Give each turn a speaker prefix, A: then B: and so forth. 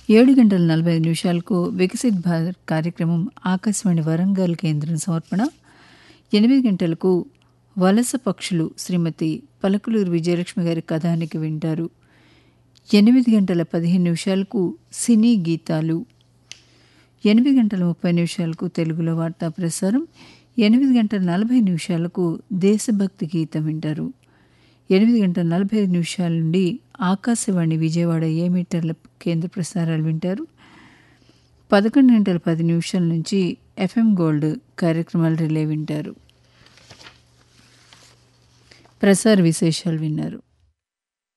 A: ఏడు గంటల నలభై ఐదు నిమిషాలకు వికసిత్ భారత్ కార్యక్రమం ఆకాశవాణి వరంగల్ కేంద్రం సమర్పణ ఎనిమిది గంటలకు వలస పక్షులు శ్రీమతి పలకులూరు విజయలక్ష్మి గారి కథానికి వింటారు ఎనిమిది గంటల పదిహేను నిమిషాలకు సినీ గీతాలు ఎనిమిది గంటల ముప్పై నిమిషాలకు తెలుగులో వార్తా ప్రసారం ఎనిమిది గంటల నలభై నిమిషాలకు దేశభక్తి గీతం వింటారు ఎనిమిది గంటల నలభై ఐదు నిమిషాల నుండి ఆకాశవాణి విజయవాడ ఏ మీటర్ల కేంద్ర ప్రసారాలు వింటారు పదకొండు గంటల పది నిమిషాల నుంచి ఎఫ్ఎం గోల్డ్ కార్యక్రమాలు రిలే వింటారు ప్రసార విశేషాలు విన్నారు